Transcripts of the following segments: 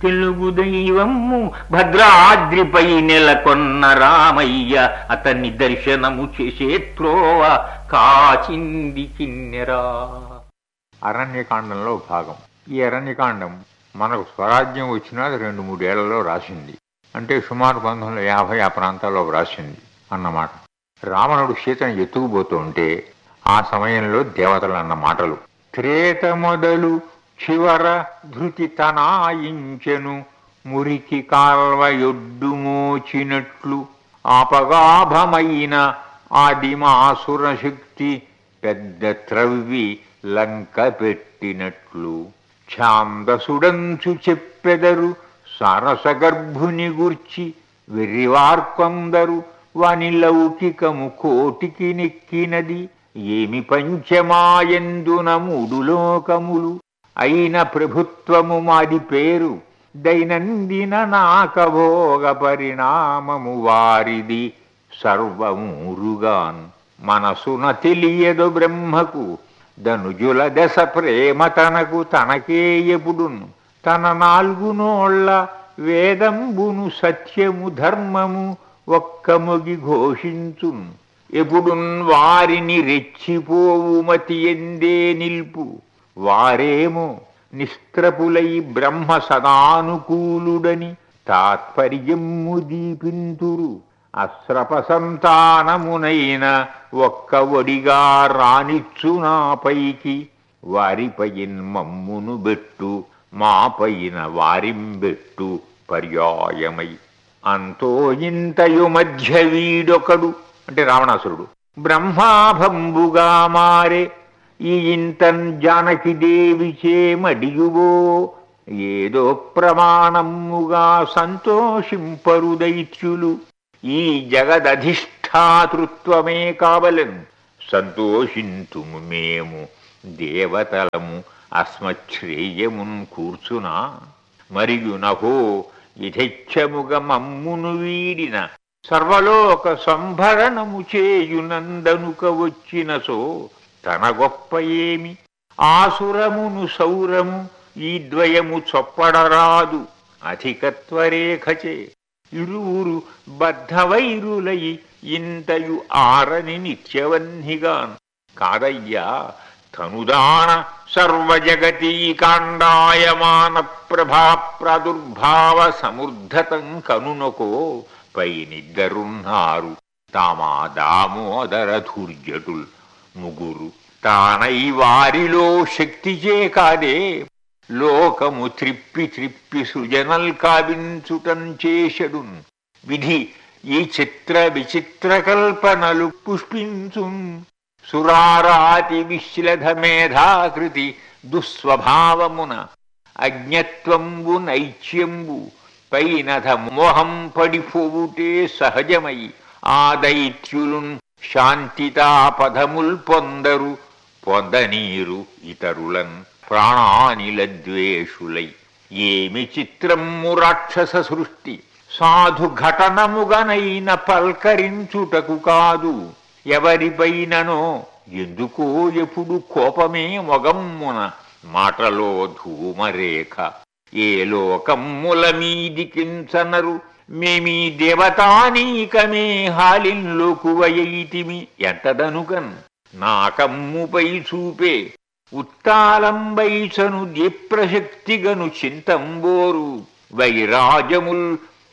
తెలుగు దైవము భద్రాద్రిపై నెలకొన్న రామయ్య అతన్ని దర్శనము చేసే త్రోవ కాచింది కిన్నెరా అరణ్యకాండంలో భాగం ఈ అరణ్యకాండం మనకు స్వరాజ్యం వచ్చినా రెండు మూడేళ్లలో రాసింది అంటే సుమారు పంతొమ్మిది వందల యాభై ఆ ప్రాంతాల్లో రాసింది అన్నమాట రావణుడు సీతను ఎత్తుకుపోతుంటే ఆ సమయంలో దేవతలు అన్న మాటలు త్రేత మొదలు చివర ధృతి తనాయించెను మురికి కాల్వ యొడ్డు మోచినట్లు ఆపగాభమైన ఆదిమాసుర శక్తి పెద్ద త్రవ్వి లంక పెట్టినట్లు ఛాందసుడంచు చెప్పెదరు సరసగర్భుని గుర్చి వెర్రివార్కొందరు వాని లౌకికము కోటికి నెక్కినది ఏమి పంచమాయందున మూడు లోకములు అయిన ప్రభుత్వము మాది పేరు దైనందిన నాకభోగ పరిణామము వారిది సర్వమూరుగాన్ మనసున తెలియదు బ్రహ్మకు ధనుజుల దశ ప్రేమ తనకు తనకే ఎప్పుడును తన నాలుగు నోళ్ళ వేదంబును సత్యము ధర్మము ఒక్కముగి ఘోషించున్ ఎప్పుడున్ వారిని రెచ్చిపోవు మతి ఎందే నిల్పు వారేమో నిస్త్రపులై బ్రహ్మ సదానుకూలుడని తాత్పర్యము దీపింతురు అస్రప సంతానమునైన ఒక్క ఒడిగా రానిచ్చునాపైకి వారిపైన్ మమ్మును బెట్టు మాపైన వారింబెట్టు పర్యాయమై అంతో ఇంతయు మధ్య వీడొకడు అంటే రావణాసురుడు బ్రహ్మాభంబుగా మారే ఈ ఇంతన్ జానకి దేవి చేమడియువో ఏదో ప్రమాణముగా సంతోషింపరు దైత్యులు ఈ జగదధిష్టాతృత్వమే కావలెను సంతోషింతుము మేము దేవతలము అస్మశ్రేయమున్ కూర్చునా మరియు నహో యథేచ్ఛముగ మమ్మును వీడిన సర్వలోక సంభరణము చేయునందనుక వచ్చినసో తన గొప్ప ఏమి ఆసురమును సౌరము ఈ ద్వయము చొప్పడరాదు అధికత్వరేఖచే ఇరువురు బద్ధవైరులై ఇంతయు ఆరని నిత్యవన్నిగాన్ కాదయ్యా తనుదాన సర్వజగతీకాండాయమాన ప్రభా ప్రాదుర్భావ సముర్ధతం కనునకో పైనిద్దరున్నారు తామా దామోదర ధూర్జటుల్ ముగురు తానై వారిలో శక్తిచే కాదే లోకము త్రిప్పి త్రిప్పి సృజనల్ కావించుటం చేషడున్ విధి ఈ చిత్ర విచిత్ర కల్పనలు పుష్పించున్ సురారాతి విశ్లధ మేధాకృతి దుస్వభావమున అజ్ఞత్వంబు నైత్యంబు పైనథ మోహం పడిపోవుటే సహజమై ఆ దైత్యులున్ శాంతితాపదముల్ పొందరు పొందనీరు ఇతరులన్ ప్రాణానిల ద్వేషులై ఏమి చిత్రము రాక్షస సృష్టి సాధు ఘటనముగనైన పల్కరించుటకు కాదు ఎవరిపైననో ఎందుకో ఎప్పుడు కోపమే మొగమ్మున మాటలో ధూమరేఖ ఏ లోకమ్ముల మీదికించనరు మేమీ దేవతానీకమే హాలిన్లోకువయైతిమి ఎంతదనుకన్ నాకమ్ముపై చూపే ఉత్తాలంబైచను దీప్రశక్తిగను చింతంబోరు వైరాజముల్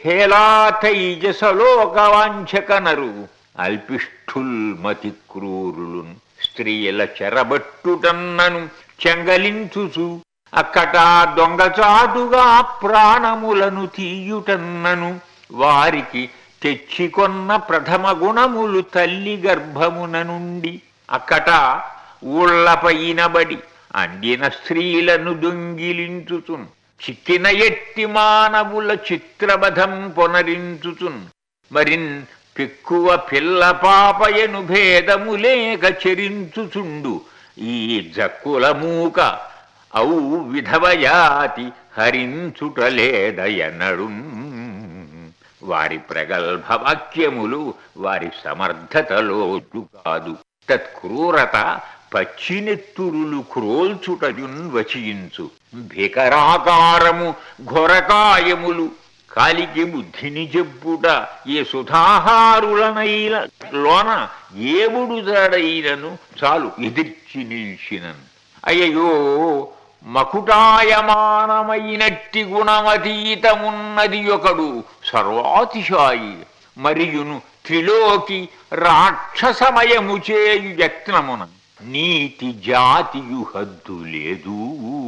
హేలాతైజసలోకవాంఛకనరు అల్పిష్ఠుల్ మతి క్రూరులున్ స్త్రీల చెరబట్టుటన్నను చెంగలించుచు అక్కట దొంగచాటుగా ప్రాణములను తీయుటన్నను వారికి తెచ్చికొన్న ప్రథమ గుణములు తల్లి గర్భమున నుండి అక్కట ఊళ్లపైనబడి అందిన స్త్రీలను దొంగిలించుచున్ చిక్కిన ఎట్టి మానవుల చిత్రబధం పొనరించుచున్ మరిన్ పెక్కువ పిల్ల పాపయను భేదములేక చెరించుచుండు ఈ జక్కుల మూక ఔ విధవయాతి హరించుటలేదయనడు వారి ప్రగల్భ వాక్యములు వారి సమర్థతలో కాదు తత్క్రూరత పచ్చినెత్తురులు క్రోల్చుటయున్ వచించు భీకరాకారము ఘోరకాయములు కాలికి బుద్ధిని చెప్పుట ఏ సుధాహారులనైన లోన ఏవుడు దాడైనను చాలు ఎదిర్చి నిలిచినను అయ్యో మకుటాయమానమైనట్టి గుణమతీతమున్నది ఒకడు సర్వాతిశాయి మరియును త్రిలోకి రాక్షసమయము చేయు యత్నమున నీతి జాతియు హద్దు లేదు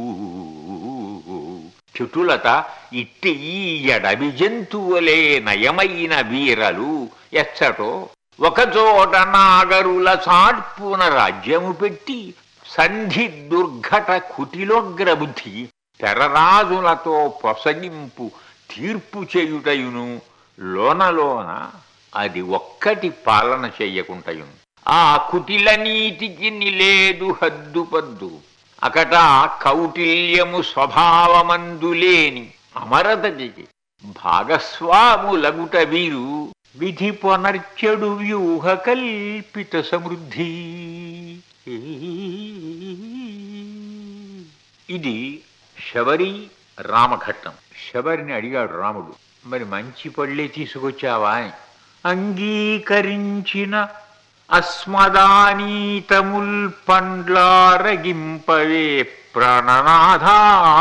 చుటులత ఇట్టి ఈ ఎడవి జంతువులే నయమైన వీరలు ఎచ్చటో ఒకచోట నాగరుల చాడ్పున రాజ్యము పెట్టి సంధి దుర్ఘట కుటిలోగ్రబుద్ధి తెరరాజులతో పొసగింపు తీర్పు చేయుటయును లోనలోన అది ఒక్కటి పాలన చెయ్యకుంటయును ఆ కుటిల నీతికి నిలేదు హద్దుపద్దు అకట కౌటిల్యము స్వభావమందులేని అమరతకి భాగస్వాములగుట వీరు విధి పునర్చెడు వ్యూహ కల్పిత సమృద్ధి ఇది శబరి రామఘట్టం శబరిని అడిగాడు రాముడు మరి మంచి పళ్ళే తీసుకొచ్చావా అని అంగీకరించిన అస్మదానీతముల్ పండ్లారగింపవే ప్రాణనాథా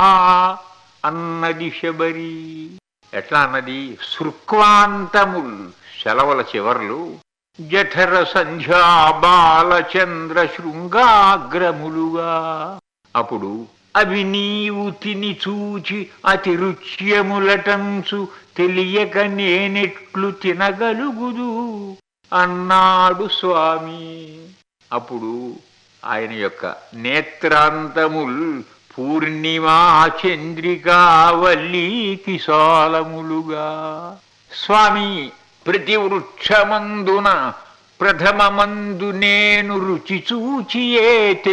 అన్నది శబరి ఎట్లా అన్నది శృక్వాంతముల్ సెలవుల చివర్లు జఠర సంధ్యా బాలచంద్ర శృంగాగ్రములుగా అప్పుడు అవి నీవు తిని చూచి అతి రుచ్యములటంచు తెలియక నేనెట్లు తినగలుగుదు అన్నాడు స్వామి అప్పుడు ఆయన యొక్క నేత్రాంతముల్ పూర్ణిమా చంద్రికా వల్లీకి సాలములుగా స్వామి ప్రతి వృక్షమందున ప్రథమమందు నేను రుచి చూచియే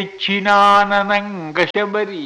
తెచ్చినానంగ శబరి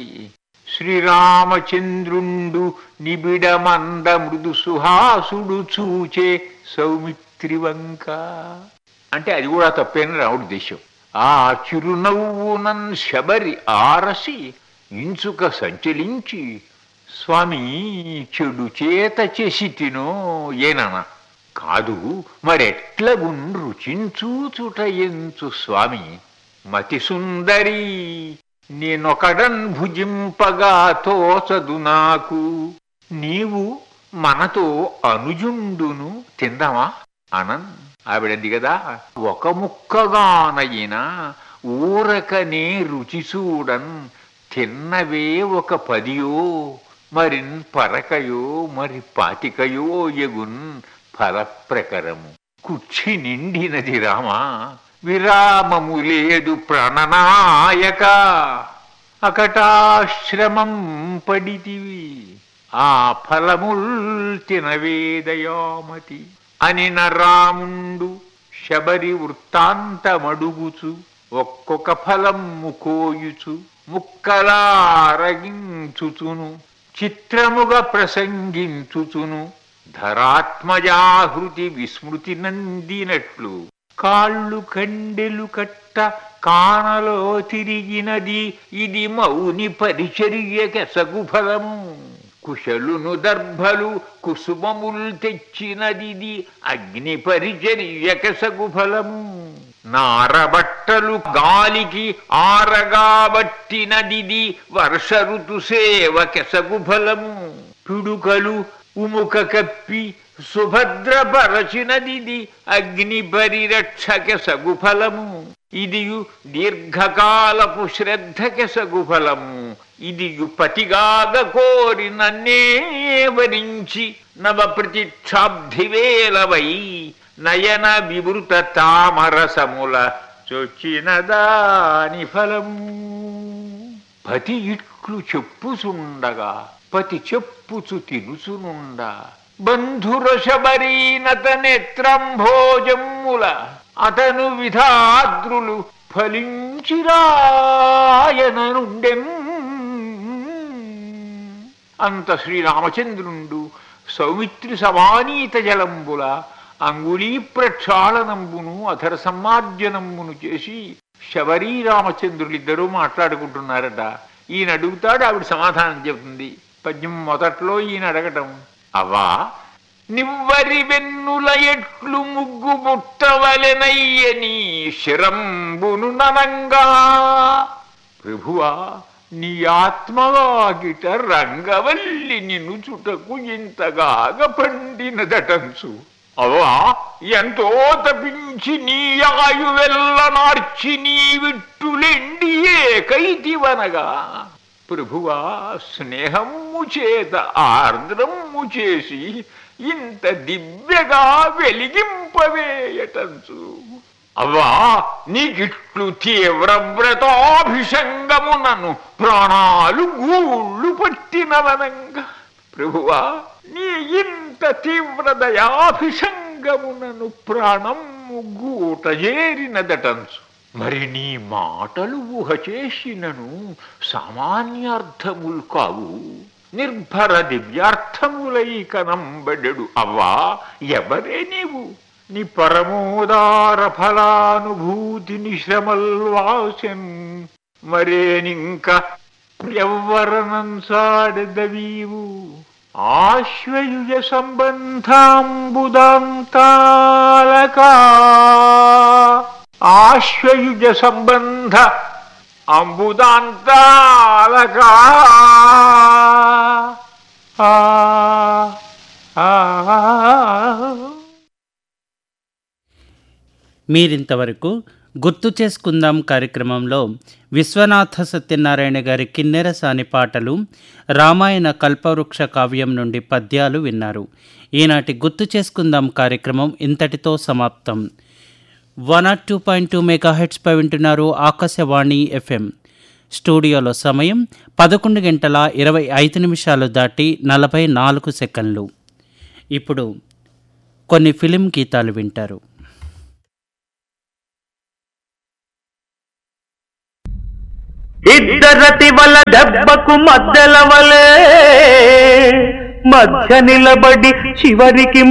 శ్రీరామచంద్రుండు నిబిడమంద మృదు సుహాసుడు చూచే సౌమిత్రి వంక అంటే అది కూడా తప్పేన రావుడి దేశం ఆ చిరునవ్వునన్ శబరి ఆరసి ఇంచుక సంచలించి స్వామి చెడు చేత చేసి తినో ఏననా కాదు మరెట్లగున్ రుచించూచుట ఎంచు స్వామి మతి సుందరి నేనొకడన్ భుజింపగా తోచదు నాకు నీవు మనతో అనుజుండును తిందామా అనన్ ఆవిడంది కదా ఒక ముక్కగానయినా ఊరకనే రుచి చూడన్ తిన్నవే ఒక పదియో మరిన్ పరకయో మరి పాతికయో ఎగున్ ఫలప్రకరము కుర్చి నిండినది రామా విరామము లేదు ప్రణనాయక అకటాశ్రమం పడితివి ఆ ఫలముల్ తినవేదయామతి అని రాముండు శబరి వృత్తాంతమడుగుచు ఒక్కొక్క ఫలము కోయుచు ముక్కలారగించుచును చిత్రముగా ప్రసంగించుచును ధరాత్మజాహృతి విస్మృతి నందినట్లు కాళ్ళు కండెలు కట్ట కానలో తిరిగినది ఇది మౌని పరిచర్యకెసగు ఫలము కుశలును దర్భలు కుసుమముల్ తెచ్చినదిది అగ్ని పరిచర్యకెసగు ఫలము నారబట్టలు గాలికి ఆరగాబట్టినదిది వర్ష ఋతు సేవకెసగు ఫలము పిడుకలు ఉముక కప్పి సుభద్రపరచినదిది అగ్ని పరిరక్షక సగుఫలము ఇదియు దీర్ఘకాలపు శ్రద్ధకి సగుఫలము ఇదియు పతిగాగ కోరి నన్నే వరించి నవ ప్రతిక్షాబ్ధివేలవై నయన వివృత తామరసముల చొచ్చిన దాని ఫలము పతి ఇట్లు చెప్పుచుండగా పతి చెప్పుచు తినుచునుండ బంధురశబరీనత నేత్రంభోజమ్ముల అతను విధాద్రులు ఫలించిరాయననుండెన్ అంత శ్రీరామచంద్రుండు సౌమిత్రి సమానీత జలంబుల అంగుళీ ప్రక్షాళనంబును అధర సమ్మార్జనంబును చేసి శబరీ రామచంద్రులిద్దరూ మాట్లాడుకుంటున్నారట ఈయన అడుగుతాడు ఆవిడ సమాధానం చెబుతుంది పద్యం మొదట్లో ఈయన అడగటం అవ్వా నివ్వరి వెన్నుల ఎట్లు ముగ్గు ముట్టవలెనయ్యని శిరంబును ననంగా ప్రభువా నీ ఆత్మవాగిట రంగవల్లి నిన్ను చుటకు ఇంతగాగ పండినదటంచు అవా ఎంతో తపించి నీ ఆయు వెళ్ళనార్చి నీ విట్టులెండి ఏకైతివనగా ప్రభువా స్నేహము చేత ఆర్ద్రము చేసి ఇంత దివ్యగా వెలిగింపవేయటంచు అవ్వా నీకిట్లు తీవ్ర వ్రతాభిషంగమునను ప్రాణాలు గూళ్ళు పట్టినవనంగా ప్రభువా నీ ఇంత తీవ్ర దయాభిషంగమునను ప్రాణము గూట చేరినదటంచు మరి నీ మాటలు ఊహ చేసినను సామాన్యార్థములు కావు నిర్భర దివ్యార్థములై కనంబడెడు అవ్వా ఎవరే నీవు నీ పరమోదార ఫలానుభూతిని శ్రమల్వాసన్ మరేనింక ఎవ్వరనంసాడెదవీవు ఆశ్వయుజ సంబంధాంబుదాంతాలకా ఆశ్వయుజ సంబంధ అంబుదాంతాలకా ఆ ఆ మీరింతవరకు గుర్తు చేసుకుందాం కార్యక్రమంలో విశ్వనాథ సత్యనారాయణ గారి కిన్నెరసాని పాటలు రామాయణ కల్పవృక్ష కావ్యం నుండి పద్యాలు విన్నారు ఈనాటి గుర్తు చేసుకుందాం కార్యక్రమం ఇంతటితో సమాప్తం one oh two point two mega హెడ్స్పై వింటున్నారు ఆకాశవాణి ఎఫ్ఎం స్టూడియోలో సమయం పదకొండు గంటల ఇరవై ఐదు నిమిషాలు దాటి నలభై నాలుగు సెకండ్లు ఇప్పుడు కొన్ని ఫిలిం గీతాలు వింటారు ఇద్దరతి వల దెబ్బకు మధ్యల వలే మధ్య నిలబడి చివరికి